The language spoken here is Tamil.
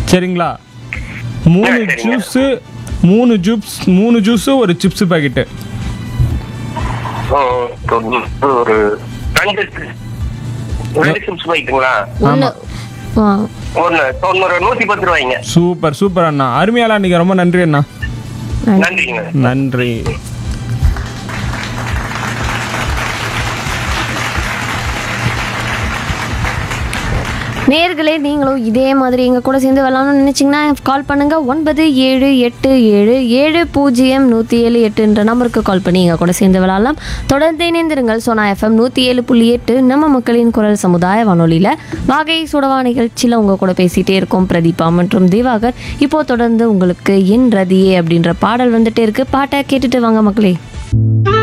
சரிங்களா மூணு ஆ, சரிங்க. ஜூஸு மூணு ஜூப்ஸ் மூணு ஜூஸு ஒரு சிப்ஸ் பாக்கெட்டு ஓ, ஒரு ரெண்டு ரெண்டு சிப்ஸ் போயிட்டுங்களா ஒன்று ஆ ஒன்று தொண்ணூறு நூற்றி பத்து ரூபாய்ங்க சூப்பர் சூப்பர் அண்ணா அருமையாளா நீங்கள் ரொம்ப நன்றி அண்ணா நன்றிங்க நன்றி நேர்களே நீங்களும் இதே மாதிரி எங்கள் கூட சேர்ந்து விளாடணும்னு நினச்சிங்கன்னா கால் பண்ணுங்கள் ஒன்பது ஏழு எட்டு ஏழு ஏழு பூஜ்ஜியம் நூற்றி ஏழு எட்டுன்ற நம்பருக்கு கால் பண்ணி எங்கள் கூட சேர்ந்து விளாடலாம் தொடர்ந்து இணைந்திருங்கள் சோனா எஃப்எம் நூற்றி ஏழு புள்ளி எட்டு நம்ம மக்களின் குரல் சமுதாய வானொலியில் வாகை சுடவா நிகழ்ச்சியில் உங்கள் கூட பேசிகிட்டே இருக்கோம் பிரதீபா மற்றும் திவாகர் இப்போ தொடர்ந்து உங்களுக்கு என் ரதியே அப்படின்ற பாடல் வந்துட்டே இருக்கு பாட்டை கேட்டுட்டு வாங்க மக்களே